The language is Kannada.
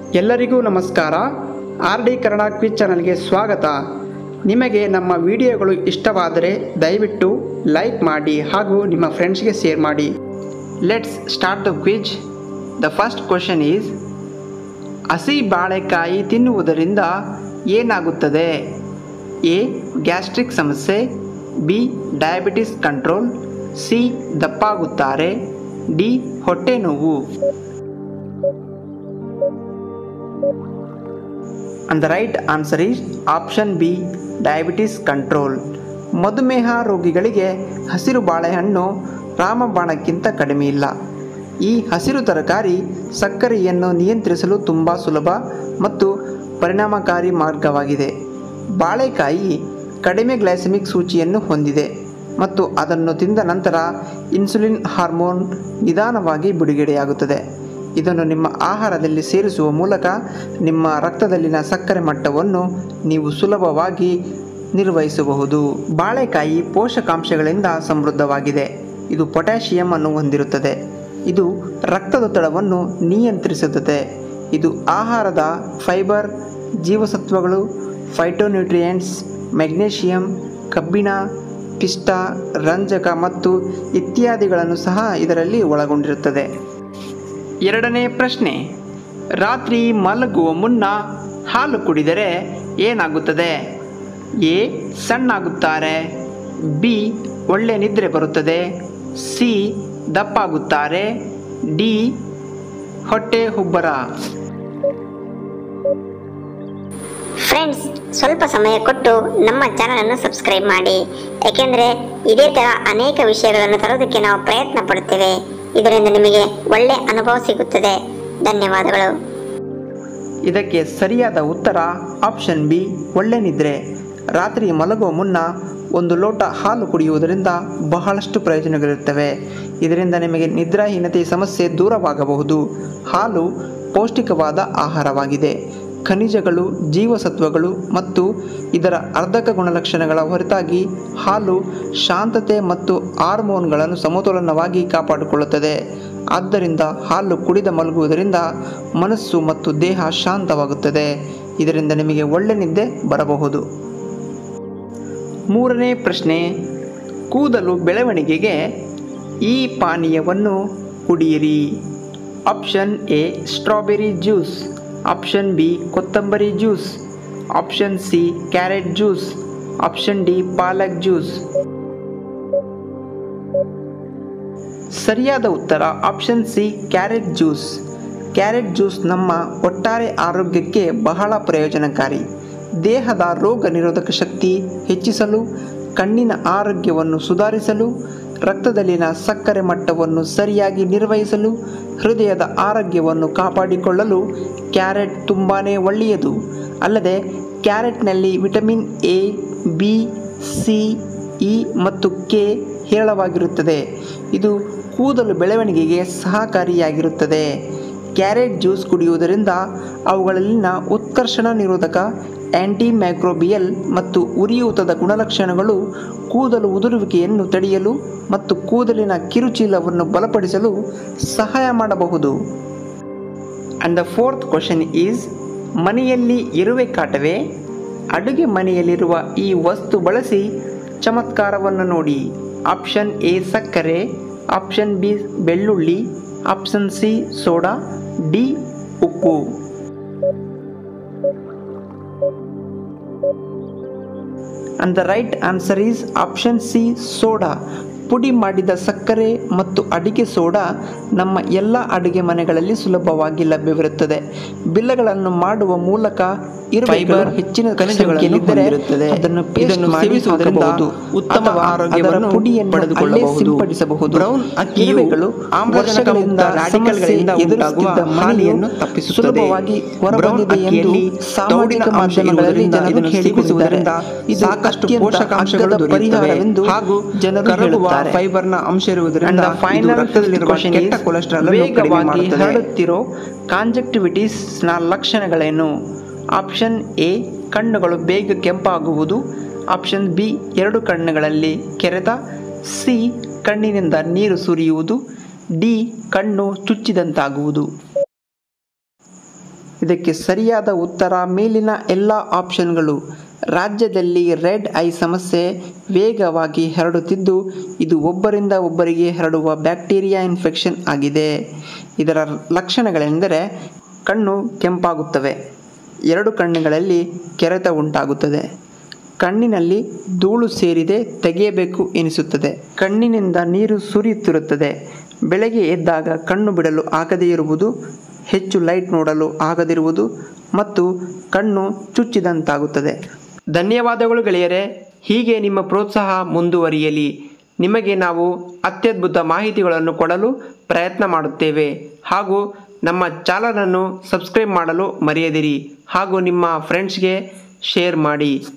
ಎಲ್ಲರಿಗೂ ನಮಸ್ಕಾರ ಆರ್ ಡಿ ಕನ್ನಡ ಕ್ವಿಜ್ ಚಾನಲ್ಗೆ ಸ್ವಾಗತ ನಿಮಗೆ ನಮ್ಮ ವಿಡಿಯೋಗಳು ಇಷ್ಟವಾದರೆ ದಯವಿಟ್ಟು ಲೈಕ್ ಮಾಡಿ ಹಾಗೂ ನಿಮ್ಮ ಫ್ರೆಂಡ್ಸ್ಗೆ ಶೇರ್ ಮಾಡಿ let's start the quiz the first question is ಹಸಿ ಬಾಳೆಕಾಯಿ ತಿನ್ನುವುದರಿಂದ ಏನಾಗುತ್ತದೆ ಎ ಗ್ಯಾಸ್ಟ್ರಿಕ್ ಸಮಸ್ಯೆ ಬಿ ಡಯಾಬಿಟಿಸ್ ಕಂಟ್ರೋಲ್ ಸಿ ದಪ್ಪಾಗುತ್ತಾರೆ ಡಿ ಹೊಟ್ಟೆ ನೋವು and the right answer is option B diabetes control ಮಧುಮೇಹ ರೋಗಿಗಳಿಗೆ ಹಸಿರು ಬಾಳೆಹಣ್ಣು ರಾಮಬಾಣಕ್ಕಿಂತ ಕಡಿಮೆ ಇಲ್ಲ ಈ ಹಸಿರು ತರಕಾರಿ ಸಕ್ಕರೆಯನ್ನು ನಿಯಂತ್ರಿಸಲು ತುಂಬ ಸುಲಭ ಮತ್ತು ಪರಿಣಾಮಕಾರಿ ಮಾರ್ಗವಾಗಿದೆ ಬಾಳೆಕಾಯಿ ಕಡಿಮೆ ಗ್ಲೈಸೆಮಿಕ್ ಸೂಚಿಯನ್ನು ಹೊಂದಿದೆ ಮತ್ತು ಅದನ್ನು ತಿಂದ ನಂತರ ಇನ್ಸುಲಿನ್ ಹಾರ್ಮೋನ್ ನಿಧಾನವಾಗಿ ಬಿಡುಗಡೆಯಾಗುತ್ತದೆ ಇದನ್ನು ನಿಮ್ಮ ಆಹಾರದಲ್ಲಿ ಸೇರಿಸುವ ಮೂಲಕ ನಿಮ್ಮ ರಕ್ತದಲ್ಲಿನ ಸಕ್ಕರೆ ಮಟ್ಟವನ್ನು ನೀವು ಸುಲಭವಾಗಿ ನಿರ್ವಹಿಸಬಹುದು ಬಾಳೆಕಾಯಿ ಪೋಷಕಾಂಶಗಳಿಂದ ಸಮೃದ್ಧವಾಗಿದೆ ಇದು ಪೊಟ್ಯಾಷಿಯಂ ಅನ್ನು ಹೊಂದಿರುತ್ತದೆ ಇದು ರಕ್ತದೊತ್ತಡವನ್ನು ನಿಯಂತ್ರಿಸುತ್ತದೆ ಇದು ಆಹಾರದ ಫೈಬರ್ ಜೀವಸತ್ವಗಳು ಫೈಟೋನ್ಯೂಟ್ರಿಯೆಂಟ್ಸ್ ಮೆಗ್ನೇಷಿಯಂ ಕಬ್ಬಿಣ ಪಿಷ್ಟ ರಂಜಕ ಮತ್ತು ಇತ್ಯಾದಿಗಳನ್ನು ಸಹ ಇದರಲ್ಲಿ ಒಳಗೊಂಡಿರುತ್ತದೆ ಎರಡನೇ ಪ್ರಶ್ನೆ ರಾತ್ರಿ ಮಲಗುವ ಮುನ್ನ ಹಾಲು ಕುಡಿದರೆ ಏನಾಗುತ್ತದೆ ಎ ಸಣ್ಣಾಗುತ್ತಾರೆ ಬಿ ಒಳ್ಳೆ ನಿದ್ರೆ ಬರುತ್ತದೆ ಸಿ ದಪ್ಪಾಗುತ್ತಾರೆ ಡಿ ಹೊಟ್ಟೆ ಹುಬ್ಬರ ಫ್ರೆಂಡ್ಸ್ ಸ್ವಲ್ಪ ಸಮಯ ಕೊಟ್ಟು ನಮ್ಮ ಚಾನಲನ್ನು ಸಬ್ಸ್ಕ್ರೈಬ್ ಮಾಡಿ ಏಕೆಂದರೆ ಇದೇ ಥರ ಅನೇಕ ವಿಷಯಗಳನ್ನು ತರೋದಕ್ಕೆ ನಾವು ಪ್ರಯತ್ನ ಪಡುತ್ತೇವೆ ಇದರಿಂದ ನಿಮಗೆ ಒಳ್ಳೆ ಅನುಭವ ಸಿಗುತ್ತದೆ ಧನ್ಯವಾದಗಳು ಇದಕ್ಕೆ ಸರಿಯಾದ ಉತ್ತರ ಆಪ್ಷನ್ ಬಿ ಒಳ್ಳೆ ನಿದ್ರೆ ರಾತ್ರಿ ಮಲಗುವ ಮುನ್ನ ಒಂದು ಲೋಟ ಹಾಲು ಕುಡಿಯುವುದರಿಂದ ಬಹಳಷ್ಟು ಪ್ರಯೋಜನಗಳಿರುತ್ತವೆ ಇದರಿಂದ ನಿಮಗೆ ನಿದ್ರಾಹೀನತೆ ಸಮಸ್ಯೆ ದೂರವಾಗಬಹುದು ಹಾಲು ಪೌಷ್ಟಿಕವಾದ ಆಹಾರವಾಗಿದೆ ಖನಿಜಗಳು ಜೀವಸತ್ವಗಳು ಮತ್ತು ಇದರ ಅರ್ಧಕ ಗುಣಲಕ್ಷಣಗಳ ಹೊರತಾಗಿ ಹಾಲು ಶಾಂತತೆ ಮತ್ತು ಹಾರ್ಮೋನ್ಗಳನ್ನು ಸಮತೋಲನವಾಗಿ ಕಾಪಾಡಿಕೊಳ್ಳುತ್ತದೆ ಆದ್ದರಿಂದ ಹಾಲು ಕುಡಿದ ಮಲಗುವುದರಿಂದ ಮನಸ್ಸು ಮತ್ತು ದೇಹ ಶಾಂತವಾಗುತ್ತದೆ ಇದರಿಂದ ನಿಮಗೆ ಒಳ್ಳೆ ನಿದ್ದೆ ಬರಬಹುದು ಮೂರನೇ ಪ್ರಶ್ನೆ ಕೂದಲು ಬೆಳವಣಿಗೆಗೆ ಈ ಪಾನೀಯವನ್ನು ಕುಡಿಯಿರಿ option A strawberry juice option B ಕೊತ್ತಂಬರಿ juice option C carrot juice option D ಪಾಲಕ್ ಜ್ಯೂಸ್ ಸರಿಯಾದ ಉತ್ತರ option C carrot juice carrot juice ನಮ್ಮ ಒಟ್ಟಾರೆ ಆರೋಗ್ಯಕ್ಕೆ ಬಹಳ ಪ್ರಯೋಜನಕಾರಿ ದೇಹದ ರೋಗ ನಿರೋಧಕ ಶಕ್ತಿ ಹೆಚ್ಚಿಸಲು ಕಣ್ಣಿನ ಆರೋಗ್ಯವನ್ನು ಸುಧಾರಿಸಲು ರಕ್ತದಲ್ಲಿನ ಸಕ್ಕರೆ ಮಟ್ಟವನ್ನು ಸರಿಯಾಗಿ ನಿರ್ವಹಿಸಲು ಹೃದಯದ ಆರೋಗ್ಯವನ್ನು ಕಾಪಾಡಿಕೊಳ್ಳಲು ಕ್ಯಾರೆಟ್ ತುಂಬಾ ಒಳ್ಳೆಯದು ಅಲ್ಲದೆ ಕ್ಯಾರೆಟ್ನಲ್ಲಿ vitamin A B C E ಮತ್ತು ಕೆ ಹೇರಳವಾಗಿರುತ್ತದೆ ಇದು ಕೂದಲು ಬೆಳವಣಿಗೆಗೆ ಸಹಕಾರಿಯಾಗಿರುತ್ತದೆ ಕ್ಯಾರೆಟ್ ಜ್ಯೂಸ್ ಕುಡಿಯುವುದರಿಂದ ಅವುಗಳಲ್ಲಿನ ಉತ್ಕರ್ಷಣ ನಿರೋಧಕ ಆ್ಯಂಟಿ ಮೈಕ್ರೋಬಿಯಲ್ ಮತ್ತು ಉರಿಯೂತದ ಗುಣಲಕ್ಷಣಗಳು ಕೂದಲು ಉದುರುವಿಕೆಯನ್ನು ತಡೆಯಲು ಮತ್ತು ಕೂದಲಿನ ಕಿರುಚೀಲವನ್ನು ಬಲಪಡಿಸಲು ಸಹಾಯ ಮಾಡಬಹುದು and the fourth question is ಮನೆಯಲ್ಲಿ ಇರುವೆ ಕಾಟವೇ ಅಡುಗೆ ಮನೆಯಲ್ಲಿರುವ ಈ ವಸ್ತು ಬಳಸಿ ಚಮತ್ಕಾರವನ್ನು ನೋಡಿ ಆಪ್ಷನ್ ಎ ಸಕ್ಕರೆ ಆಪ್ಷನ್ ಬಿ ಬೆಳ್ಳುಳ್ಳಿ ಆಪ್ಷನ್ ಸಿ ಸೋಡಾ ಡಿ ಉಪ್ಪು and the right answer is option C soda ಪುಡಿ ಮಾಡಿದ ಸಕ್ಕರೆ ಮತ್ತು ಅಡಿಗೆ ಸೋಡಾ ನಮ್ಮ ಎಲ್ಲ ಅಡುಗೆ ಮನೆಗಳಲ್ಲಿ ಸುಲಭವಾಗಿ ಲಭ್ಯವಿರುತ್ತದೆ ಬಿಲ್ಲಗಳನ್ನು ಮಾಡುವ ಮೂಲಕ ಫೈಬರ್ ಹೆಚ್ಚಿನ ಖನಿಜಗಳಿದ್ದರೆ ಅದನ್ನು ಇದನ್ನು ಸೇವಿಸುವುದರಿಂದ ಉತ್ತಮ ಆರೋಗ್ಯವನ್ನು ಪುಡಿಯನ್ನು ಪಡೆದುಕೊಳ್ಳಬಹುದು ಸಿಂಪಡಿಸಬಹುದು ಬ್ರೌನ್ ಅಕ್ಕಿಯುಗಳು ಆಮ್ಲಜನಕದಿಂದ ರಾಡಿಕಲ್ಗಳಿಂದ ಎದುರಿಸುತ್ತಿದ್ದ ಹಾನಿಯನ್ನು ತಪ್ಪಿಸುತ್ತದೆ ಸುಲಭವಾಗಿ ಹೊರಬಂದಿದೆ ಎಂದು ಸಾಮಾಜಿಕ ಮಾಧ್ಯಮಗಳಲ್ಲಿ ಜನರು ಸೇವಿಸುವುದರಿಂದ ಇದು ಸಾಕಷ್ಟು ಪೋಷಕಾಂಶಗಳ ಪರಿಹಾರವೆಂದು ಹಾಗೂ ಜನರು ಹೇಳುತ್ತಾರೆ ಫೈಬರ್ನ ಅಂಶ ಇರುವುದರಿಂದ ಫೈನಲ್ ಕೆಟ್ಟ ಕೊಲೆಸ್ಟ್ರಾಲ್ ವೇಗವಾಗಿ ಹರಡುತ್ತಿರೋ ಕಾಂಜಕ್ಟಿವಿಟೀಸ್ನ ಲಕ್ಷಣಗಳೇನು ಆಪ್ಷನ್ ಎ ಕಣ್ಣುಗಳು ಬೇಗ ಕೆಂಪಾಗುವುದು ಆಪ್ಷನ್ ಬಿ ಎರಡು ಕಣ್ಣುಗಳಲ್ಲಿ ಕೆರೆತ ಸಿ ಕಣ್ಣಿನಿಂದ ನೀರು ಸುರಿಯುವುದು ಡಿ ಕಣ್ಣು ಚುಚ್ಚಿದಂತಾಗುವುದು ಇದಕ್ಕೆ ಸರಿಯಾದ ಉತ್ತರ ಮೇಲಿನ ಎಲ್ಲ ಆಪ್ಷನ್ಗಳು ರಾಜ್ಯದಲ್ಲಿ ರೆಡ್ ಐ ಸಮಸ್ಯೆ ವೇಗವಾಗಿ ಹರಡುತ್ತಿದ್ದು ಇದು ಒಬ್ಬರಿಂದ ಒಬ್ಬರಿಗೆ ಹರಡುವ ಬ್ಯಾಕ್ಟೀರಿಯಾ ಇನ್ಫೆಕ್ಷನ್ ಆಗಿದೆ ಇದರ ಲಕ್ಷಣಗಳೆಂದರೆ ಕಣ್ಣು ಕೆಂಪಾಗುತ್ತವೆ ಎರಡು ಕಣ್ಣುಗಳಲ್ಲಿ ಕೆರೆತ ಉಂಟಾಗುತ್ತದೆ ಕಣ್ಣಿನಲ್ಲಿ ಧೂಳು ಸೇರಿದೆ ತೆಗೆಯಬೇಕು ಎನಿಸುತ್ತದೆ ಕಣ್ಣಿನಿಂದ ನೀರು ಸುರಿಯುತ್ತಿರುತ್ತದೆ ಬೆಳಗ್ಗೆ ಎದ್ದಾಗ ಕಣ್ಣು ಬಿಡಲು ಆಗದೇ ಇರುವುದು ಹೆಚ್ಚು ಲೈಟ್ ನೋಡಲು ಆಗದಿರುವುದು ಮತ್ತು ಕಣ್ಣು ಚುಚ್ಚಿದಂತಾಗುತ್ತದೆ ಧನ್ಯವಾದಗಳು ಗೆಳೆಯರೆ ಹೀಗೆ ನಿಮ್ಮ ಪ್ರೋತ್ಸಾಹ ಮುಂದುವರಿಯಲಿ ನಿಮಗೆ ನಾವು ಅತ್ಯದ್ಭುತ ಮಾಹಿತಿಗಳನ್ನು ಕೊಡಲು ಪ್ರಯತ್ನ ಮಾಡುತ್ತೇವೆ ಹಾಗೂ ನಮ್ಮ ಚಾನಲನ್ನು ಸಬ್ಸ್ಕ್ರೈಬ್ ಮಾಡಲು ಮರೆಯದಿರಿ ಹಾಗೂ ನಿಮ್ಮ ಫ್ರೆಂಡ್ಸ್ಗೆ ಶೇರ್ ಮಾಡಿ